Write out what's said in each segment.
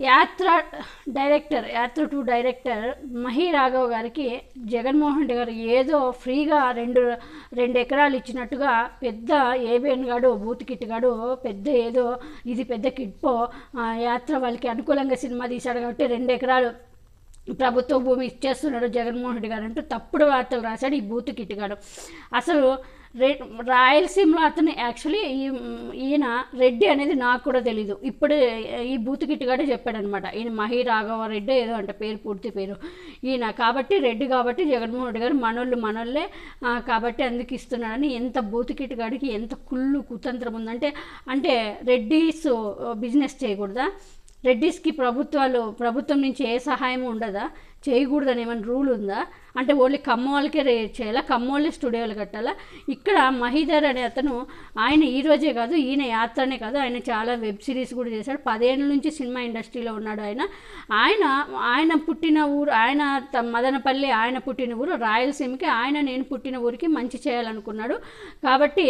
యాత్ర డైరెక్టర్ యాత్ర two director Mahi Raghav గారికి జగన్మోహన్ రెడ్డి గారు ఏదో ఫ్రీగా రెండు రెండు ఎకరాలు ఇచ్చినట్టుగా పెద్ద ఏబిఎన్ గాడు బూత్ కిట్ గాడు పెద్ద ఏదో ఇది పెద్ద కిట్పో ఆ, యాత్ర వాళ్ళకి అనుకూలంగా సినిమా తీశాడు కాబట్టి రెండు ఎకరాలు ప్రభుత్వ భూమి ఇచ్చేస్తున్నాడు జగన్మోహన్ రెడ్డి గారు అంటూ తప్పుడు వార్తలు రాశాడు ఈ బూత్ కిట్ గాడు అసలు రె రాయలసీమలో అతను యాక్చువల్లీ ఈ ఈయన రెడ్డి అనేది నాకు కూడా తెలీదు ఇప్పుడు ఈ బూత్ కిట్ గాడే చెప్పాడనమాట ఈయన మహి రాఘవ రెడ్డి ఏదో అంట పేరు పూర్తి పేరు ఈయన కాబట్టి రెడ్డి కాబట్టి జగన్మోహన్ రెడ్డి గారు మనోళ్ళు మనోళ్ళే ఆ, కాబట్టి అందుకు ఇస్తున్నాడని ఎంత బూత్ కిట్ గాడికి ఎంత కుళ్ళు కుతంత్రం ఉందంటే అంటే రెడ్డిస్ బిజినెస్ చేయకూడదా రెడ్డిస్కి ప్రభుత్వాలు ప్రభుత్వం నుంచి ఏ సహాయం ఉండదా చేయకూడదని ఏమైనా రూల్ ఉందా అంటే ఓన్లీ కమ్మ వాళ్ళకే రే చేయాలా కమ్మ వాళ్ళే స్టూడియోలు కట్టాలా ఇక్కడ మహీధర్ అనే అతను ఆయన ఈ రోజే కాదు ఈయన యాత్రనే కాదు ఆయన చాలా వెబ్ సిరీస్ కూడా చేశాడు పదేళ్ళ నుంచి సినిమా ఇండస్ట్రీలో ఉన్నాడు ఆయన ఆయన ఆయన పుట్టిన ఊరు ఆయన త- మదనపల్లి ఆయన పుట్టిన ఊరు రాయలసీమకి ఆయన నేను పుట్టిన ఊరికి మంచి చేయాలనుకున్నాడు కాబట్టి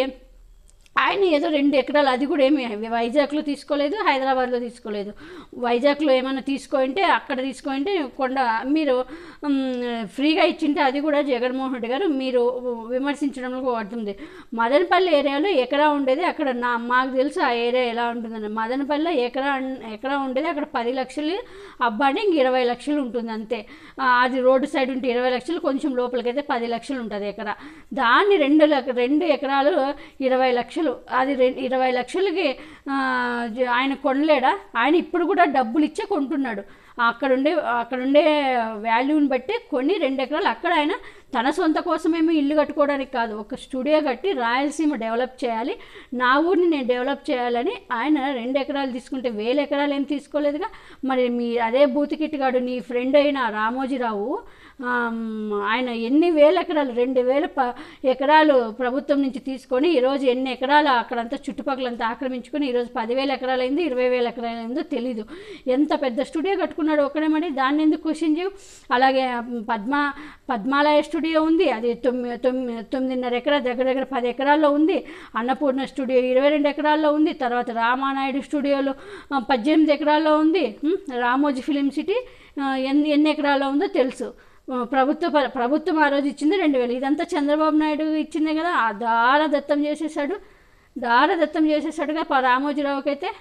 ఆయన ఏదో రెండు ఎకరాలు అది కూడా ఏమి వైజాగ్లో తీసుకోలేదు హైదరాబాద్లో తీసుకోలేదు వైజాగ్లో ఏమైనా తీసుకోంటే అక్కడ తీసుకోంటే కొండ మీరు మ్, ఫ్రీగా ఇచ్చింటే అది కూడా జగన్మోహన్ రెడ్డి గారు మీరు విమర్శించడంలో పడుతుంది మదనపల్లి ఏరియాలో ఎకరా ఉండేది అక్కడ నా మాకు తెలుసు ఆ ఏరియా ఎలా ఉంటుందని మదనపల్లిలో ఎకరా అన్- ఎకరా ఉండేది అక్కడ పది లక్షలు అబ్బాడి ఇంక ఇరవై లక్షలు ఉంటుంది అంతే ఆ, అది రోడ్డు సైడ్ ఉంటే ఇరవై లక్షలు కొంచెం లోపలికైతే పది లక్షలు ఉంటుంది ఎకరా దాన్ని రెండు లక్ష రెండు ఎకరాలు ఇరవై లక్షలు అది రె ఇరవై లక్షలకి ఆ, జ- ఆయన కొనలేడా ఆయన ఇప్పుడు కూడా డబ్బులు ఇచ్చే కొంటున్నాడు అక్కడుండే అక్కడుండే వాల్యూని బట్టి కొని రెండు ఎకరాలు అక్కడ ఆయన తన సొంత కోసమేమో ఇల్లు కట్టుకోవడానికి కాదు ఒక స్టూడియో కట్టి రాయలసీమ డెవలప్ చేయాలి నా ఊరిని నేను డెవలప్ చేయాలని ఆయన రెండు ఎకరాలు తీసుకుంటే వేల ఎకరాలు ఏం తీసుకోలేదుగా మరి మీ అదే బూతికిట్టుగాడు నీ ఫ్రెండ్ అయిన రామోజీరావు ఆమ్, ఆయన ఎన్ని వేల ఎకరాలు రెండు వేల ప ఎకరాలు ప్రభుత్వం నుంచి తీసుకొని ఈరోజు ఎన్ని ఎకరాలు అక్కడంతా చుట్టుపక్కలంతా ఆక్రమించుకొని ఈరోజు పదివేల ఎకరాలు అయింది ఇరవై వేల ఎకరాలు అయిందో తెలీదు ఎంత పెద్ద స్టూడియో కట్టుకున్నాడు ఒక్కడే మరి దాన్ని ఎందుకు క్వశ్చన్ చేయవు అలాగే పద్మ పద్మాలయ స్టూడియో ఉంది అది తొమ్మిది తొమ్మిది తొమ్మిదిన్నర ఎకరా దగ్గర దగ్గర పది ఎకరాల్లో ఉంది అన్నపూర్ణ స్టూడియో ఇరవై రెండు ఎకరాల్లో ఉంది తర్వాత రామానాయుడు స్టూడియోలో ఆ, పద్దెనిమిది ఎకరాల్లో ఉంది ఉం, రామోజీ ఫిలిం సిటీ ఆ, ఎన్ని ఎన్ని ఎకరాల్లో ఉందో తెలుసు ఆ, ప్రభుత్వ ప- ప్రభుత్వం ఆ రోజు ఇచ్చింది రెండు వేలు ఇదంతా చంద్రబాబు నాయుడు ఇచ్చిందే కదా ఆ దార దత్తం చేసేసాడు దార దత్తం చేసేసాడుగా ప- రామోజీరావుకి అయితే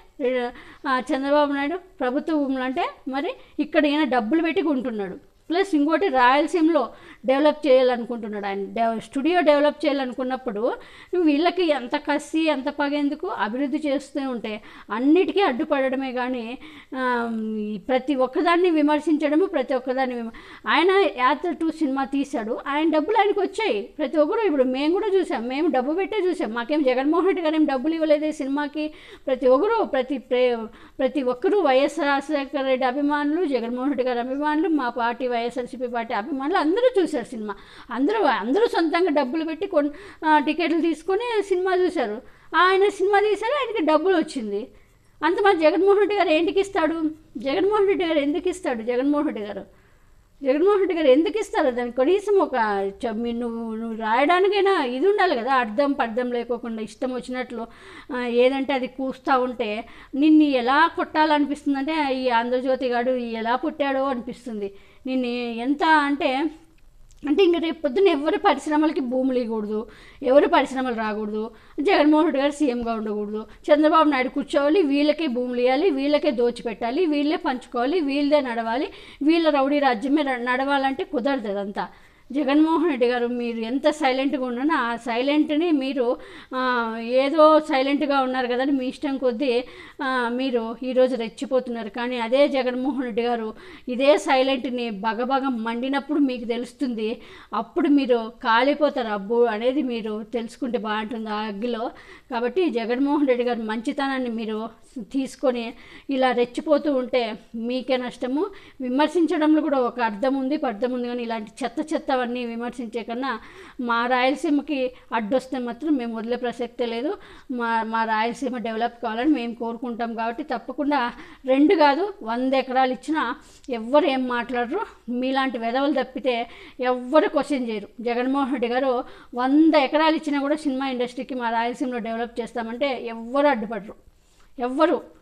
ఆ, చంద్రబాబు నాయుడు ప్రభుత్వ భూములు అంటే మరి ఇక్కడ ఈయన డబ్బులు పెట్టి కొంటున్నాడు ప్లస్ ఇంకోటి రాయలసీమలో డెవలప్ చేయాలనుకుంటున్నాడు ఆయన డెవ స్టూడియో డెవలప్ చేయాలనుకున్నప్పుడు వీళ్ళకి ఎంత కసి ఎంత పగేందుకు అభివృద్ధి చేస్తూ ఉంటే అన్నిటికీ అడ్డుపడడమే కానీ ఆమ్, ఈ ప్రతి ఒక్కదాన్ని విమర్శించడము ప్రతి ఒక్కదాన్ని విమ ఆయన యాత్ర టూ సినిమా తీశాడు ఆయన డబ్బులు ఆయనకు వచ్చాయి ప్రతి ఒక్కరు ఇప్పుడు మేము కూడా చూసాం మేము డబ్బు పెట్టే చూసాం మాకేం జగన్మోహన్ రెడ్డి గారు ఏం డబ్బులు ఇవ్వలేదు ఈ సినిమాకి ప్రతి ఒక్కరు ప్రతి ప్రే ప్రతి ఒక్కరూ వైఎస్ రాజశేఖర రెడ్డి అభిమానులు జగన్మోహన్ రెడ్డి గారి అభిమానులు మా పార్టీ వైఎస్ఆర్సీపీ పార్టీ అభిమానులు అందరూ చూశారు సినిమా అందరూ అందరూ సొంతంగా డబ్బులు పెట్టి కొన్ ఆ, టికెట్లు తీసుకొని సినిమా చూశారు ఆయన సినిమా తీశారు ఆయనకి డబ్బులు వచ్చింది అంత మరి జగన్మోహన్ రెడ్డి గారు ఏంటికి ఇస్తాడు జగన్మోహన్ రెడ్డి గారు ఎందుకు ఇస్తాడు జగన్మోహన్ రెడ్డి గారు జగన్మోహన్ రెడ్డి గారు ఎందుకు ఇస్తారు దానికి కనీసం ఒక చ- మీ నువ్వు నువ్వు రాయడానికైనా ఇది ఉండాలి కదా అర్థం పర్థం లేకోకుండా ఇష్టం వచ్చినట్లు ఆ, ఏదంటే అది కూస్తూ ఉంటే నిన్ను ఎలా కొట్టాలనిపిస్తుంది అంటే ఈ ఆంధ్రజ్యోతి గాడు ఎలా పుట్టాడో అనిపిస్తుంది నిన్ను ఎంత అంటే అంటే ఇంక రేపు పొద్దున్న ఎవరి పరిశ్రమలకి భూములు ఇవ్వకూడదు ఎవరి పరిశ్రమలు రాకూడదు జగన్మోహన్ రెడ్డి గారు సీఎంగా ఉండకూడదు చంద్రబాబు నాయుడు కూర్చోవాలి వీళ్ళకే భూములు ఇవ్వాలి వీళ్ళకే దోచిపెట్టాలి వీళ్ళే పంచుకోవాలి వీళ్ళదే నడవాలి వీళ్ళ రౌడీ రాజ్యమే ర- నడవాలంటే కుదరదు అదంతా జగన్మోహన్ రెడ్డి గారు మీరు ఎంత సైలెంట్గా ఉన్నా ఆ సైలెంట్ని మీరు ఆ, ఏదో సైలెంట్గా ఉన్నారు కదని మీ ఇష్టం కొద్దీ ఆ, మీరు ఈరోజు రెచ్చిపోతున్నారు కానీ అదే జగన్మోహన్ రెడ్డి గారు ఇదే సైలెంట్ని బగబగ మండినప్పుడు మీకు తెలుస్తుంది అప్పుడు మీరు కాలిపోతారు అబ్బు అనేది మీరు తెలుసుకుంటే బాగుంటుంది ఆ అగ్గిలో కాబట్టి జగన్మోహన్ రెడ్డి గారు మంచితనాన్ని మీరు తీసుకొని ఇలా రెచ్చిపోతూ ఉంటే మీకే నష్టము విమర్శించడంలో కూడా ఒక అర్థం ఉంది అర్థం ఉంది కానీ ఇలాంటి చెత్త చెత్తవన్నీ విమర్శించే కన్నా మా రాయలసీమకి అడ్డొస్తే మాత్రం మేము వదిలే ప్రసక్తే లేదు మా మా రాయలసీమ డెవలప్ కావాలని మేము కోరుకుంటాం కాబట్టి తప్పకుండా రెండు కాదు వంద ఎకరాలు ఇచ్చినా ఎవ్వరు ఏం మాట్లాడరు మీలాంటి వెధవలు తప్పితే ఎవ్వరు క్వశ్చన్ చేయరు జగన్మోహన్ రెడ్డి గారు వంద ఎకరాలు ఇచ్చినా కూడా సినిమా ఇండస్ట్రీకి మా రాయలసీమలో డెవలప్ చేస్తామంటే ఎవ్వరు అడ్డుపడరు ఎవ్వరు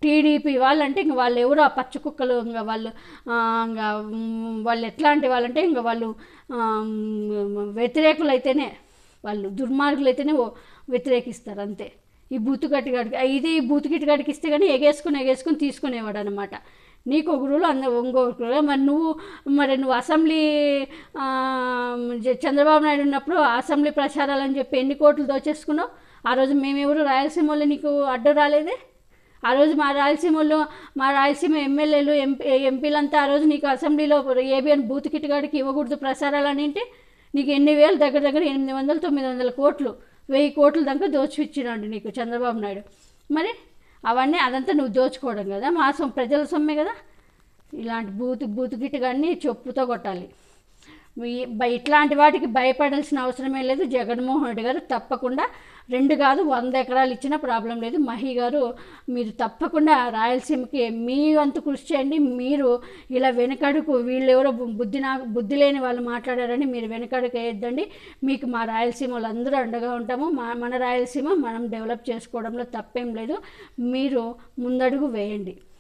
టీడీపీ వాళ్ళంటే ఇంక వాళ్ళు ఎవరు ఆ పచ్చ కుక్కలు ఇంకా వాళ్ళు ఆ, ఇంకా మ్, వాళ్ళు ఎట్లాంటి వాళ్ళంటే ఇంకా వాళ్ళు ఆ, మ్, వ్యతిరేకులు అయితేనే వాళ్ళు దుర్మార్గులు అయితేనే ఓ వ్యతిరేకిస్తారు అంతే ఈ బూతుగట్టి గడికి ఇది ఈ బూతుగిట్టి గడికి ఇస్తే కానీ ఎగేసుకుని ఎగేసుకుని తీసుకునేవాడు అనమాట నీకు ఒక రూలు అంద ఇంకొక రూలు మరి నువ్వు మరి నువ్వు అసెంబ్లీ ఆ, జ- చంద్రబాబు నాయుడు ఉన్నప్పుడు అసెంబ్లీ ప్రచారాలని చెప్పి ఎన్ని కోట్లు దోచేసుకున్నావు ఆ రోజు మేమెవరు రాయలసీమలో నీకు అడ్డు రాలేదే ఆ రోజు మా రాయలసీమలో మా రాయలసీమ ఎమ్మెల్యేలు ఎంపీ ఎంపీలంతా ఆ రోజు నీకు అసెంబ్లీలో ఏబిఎన్ బూత్ కిట్ గాడికి ఇవ్వకూడదు ప్రసారాలు అని అంటే నీకు ఎన్ని వేలు దగ్గర దగ్గర ఎనిమిది వందలు తొమ్మిది వందల కోట్లు వెయ్యి కోట్ల దాకా దోచిచ్చినాడు నీకు చంద్రబాబు నాయుడు మరి అవన్నీ అదంతా నువ్వు దోచుకోవడం కదా మా సొమ్ ప్రజల సొమ్మే కదా ఇలాంటి బూతు బూతు గిట్టు కానీ చెప్పుతో కొట్టాలి ఈ- బ- ఇట్లాంటి వాటికి భయపడాల్సిన అవసరమే లేదు జగన్మోహన్ రెడ్డి గారు తప్పకుండా రెండు కాదు వంద ఎకరాలు ఇచ్చినా ప్రాబ్లం లేదు మహి గారు మీరు తప్పకుండా రాయలసీమకి మీ వంతు కృషి చేయండి మీరు ఇలా వెనకడుకు వీళ్ళెవరో బు- బుద్ధి నా బుద్ధి లేని వాళ్ళు మాట్లాడారని మీరు వెనకడుకు వేయొద్దండి మీకు మా రాయలసీమ వాళ్ళందరూ అండగా ఉంటాము మా మన రాయలసీమ మనం డెవలప్ చేసుకోవడంలో తప్పేం లేదు మీరు ముందడుగు వేయండి